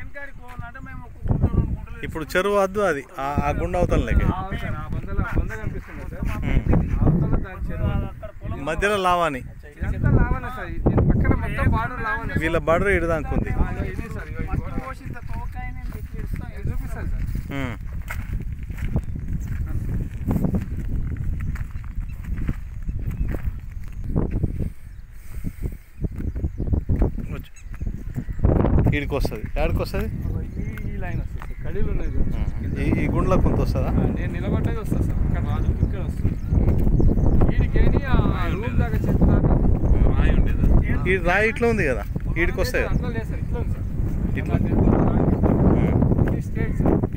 కాడికి పోవాలంటే మేము ఒక గుంట రెండు గుంటలు ఇప్పుడు చెరువు వద్దు అది ఆ- ఆ గుండ అవతల లెక్క ఆ అవతల, ఆ బందల బంద కనిపిస్తుంది సార్ ఆ అవతల దాని చెరువు అక్కడ పొలం మధ్యలో లావాని ఇదంతా లావనే సార్ దీని పక్కన మొత్తం బార్డర్ లావనే సార్. వీళ్ళ బర్రె ఇడదాకుంది ఆ, ఇగో ఇది సార్ ఇగో ఇది మట్టి గోడ. పోసి ఇంత తోకాయ నేను ఇట్లా ఇస్తా. ఇది చూపిస్తాను సార్ ఉమ్. వచ్చు. ఈడికి వస్తుంది ఎక్కడికి వస్తుంది ఇగో ఈ ఈ లైన్ వస్తుంది సార్ కడీలు ఉన్నాయి చూడండి. ఈ ఈ గుండ్లో కొంత వస్తుందా ఆ, నేను నిలబడ్డది వస్తుంది సార్ అక్కడ రాజు ఇక్కడ వస్తుంది వీడికేని ఆ రూమ్ దాకా చెట్టు దాకా రాయి ఉండేది ఈ రాయి ఇట్లా ఉంది కదా ఈడికి వస్తాయి కదా అట్లా లేదు సార్ ఇట్లా ఉంది సార్ ఇట్లా? అట్లా లేదు. ఉమ్. ఇది స్టేట్ సార్